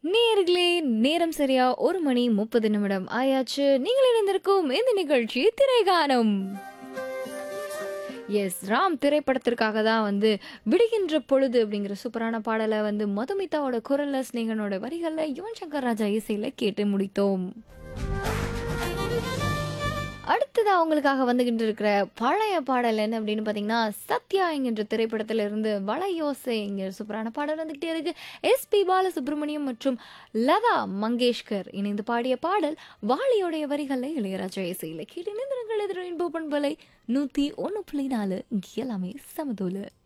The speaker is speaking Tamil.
நேர்களே நேரம் சரியா ஒரு மணி முப்பது நிமிடம் ஆயாச்சு நீங்கள் இணைந்திருக்கும் இந்த நிகழ்ச்சி திரைகானம் எஸ் ராம் திரைப்படத்திற்காக தான் வந்து விடுகின்ற பொழுது அப்படிங்கிற சூப்பரான பாடலை வந்து மதுமிதாவோட குரல்ல ஸ்னேகனோட வரிகளில் யுவன் சங்கர் ராஜா இசையில கேட்டு முடித்தோம் அடுத்ததா அவங்களுக்காக வந்துகிட்டு இருக்கிற பழைய பாடல் என்ன அப்படின்னு பார்த்தீங்கன்னா சத்யா என்கின்ற திரைப்படத்துல இருந்து வளையோசை என்கிற சூப்பரான பாடல் வந்துகிட்டே இருக்கு எஸ்பி பாலசுப்ரமணியம் மற்றும் லதா மங்கேஷ்கர் இணைந்து பாடிய பாடல் வாலியோடைய வரிகளை இளையராஜா இசையில் கேட்டு நிந்திரங்கள் எதிரின் பூப்பன் பலை நூற்றி ஒன்று புள்ளி நாலு இங்கே எல்லாமே சமதூலு